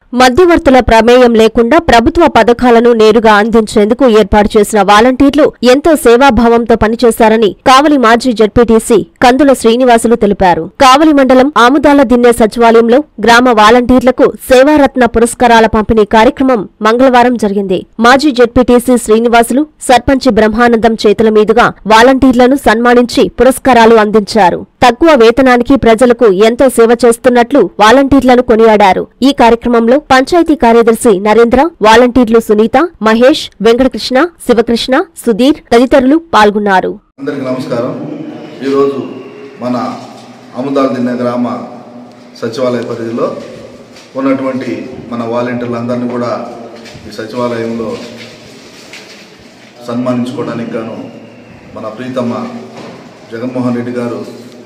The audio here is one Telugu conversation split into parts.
మధ్యవర్తుల ప్రమేయం లేకుండా ప్రభుత్వ పథకాలను నేరుగా అందించేందుకు ఏర్పాటు చేసిన వాలంటీర్లు ఎంతో సేవాభావంతో పనిచేశారని కావలి మాజీ జడ్పీటీసీ కందుల శ్రీనివాసులు తెలిపారు కావలి మండలం ఆముదాల దిన్నె సచివాలయంలో గ్రామ వాలంటీర్లకు సేవారత్న పురస్కారాల పంపిణీ కార్యక్రమం మంగళవారం జరిగింది మాజీ జడ్పీటీసీ శ్రీనివాసులు సర్పంచి బ్రహ్మానందం చేతుల మీదుగా వాలంటీర్లను సన్మానించి పురస్కారాలు అందించారు తక్కువ వేతనానికి ప్రజలకు ఎంతో సేవ చేస్తున్నట్లు వాలంటీర్లను కొనియాడారు ఈ కార్యక్రమంలో పంచాయతీ కార్యదర్శి నరేంద్ర వాలంటీర్లు సునీత మహేష్ వెంకటకృష్ణ శివకృష్ణ సుధీర్ తదితరులు పాల్గొన్నారు అందరికీ నమస్కారం ఈరోజు మన అముదాల్ దిన్న గ్రామ సచివాలయ పరిధిలో ఉన్నటువంటి మన వాలంటీర్లందరినీ కూడా ఈ సచివాలయంలో సన్మానించుకోవడానికి గాను మన ప్రీతమ్మ జగన్మోహన్ రెడ్డి గారు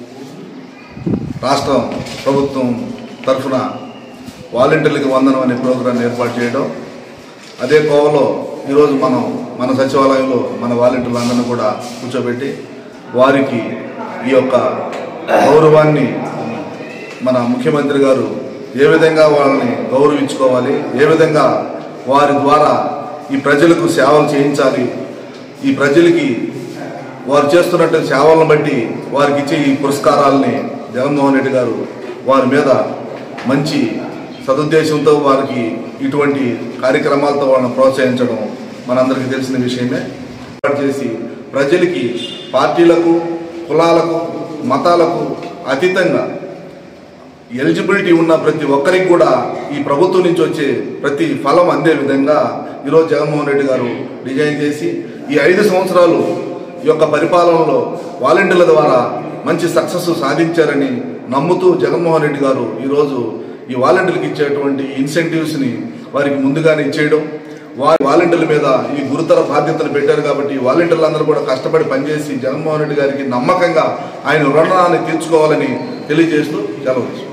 రాష్ట్ర ప్రభుత్వం తరఫున వాలంటీర్లకు వందనం అనే ప్రోగ్రాం ఏర్పాటు చేయడం అదే కోవలో ఈరోజు మనం మన సచివాలయంలో మన వాలంటీర్లందరినీ కూడా కూర్చోబెట్టి వారికి ఈ యొక్క గౌరవాన్ని మన ముఖ్యమంత్రి గారు ఏ విధంగా వాళ్ళని గౌరవించుకోవాలి ఏ విధంగా వారి ద్వారా ఈ ప్రజలకు సేవలు చేయించాలి ఈ ప్రజలకి వారు చేస్తున్నట్టు సేవలను బట్టి వారికి ఇచ్చే ఈ పురస్కారాలని జగన్మోహన్ రెడ్డి గారు వారి మీద మంచి సదుద్దేశంతో వారికి ఇటువంటి కార్యక్రమాలతో వాళ్ళని ప్రోత్సహించడం మనందరికీ తెలిసిన విషయమే ఏర్పాటు చేసి ప్రజలకి పార్టీలకు కులాలకు మతాలకు అతీతంగా ఎలిజిబిలిటీ ఉన్న ప్రతి ఒక్కరికి కూడా ఈ ప్రభుత్వం నుంచి వచ్చే ప్రతి ఫలం అందే విధంగా ఈరోజు జగన్మోహన్ రెడ్డి గారు డిజైన్ చేసి ఈ ఐదు సంవత్సరాలు ఈ యొక్క పరిపాలనలో వాలంటీర్ల ద్వారా మంచి సక్సెస్ సాధించారని నమ్ముతూ జగన్మోహన్ రెడ్డి గారు ఈరోజు ఈ వాలంటీర్లకు ఇచ్చేటువంటి ఇన్సెంటివ్స్ని వారికి ముందుగానే ఇచ్చేయడం వారి వాలంటీర్ల మీద ఈ గురుతర బాధ్యతలు పెట్టారు కాబట్టి వాలంటీర్లందరూ కూడా కష్టపడి పనిచేసి జగన్మోహన్ రెడ్డి గారికి నమ్మకంగా ఆయన రుణాన్ని తీర్చుకోవాలని తెలియజేస్తూ సెలవు తీసుకుంటాం.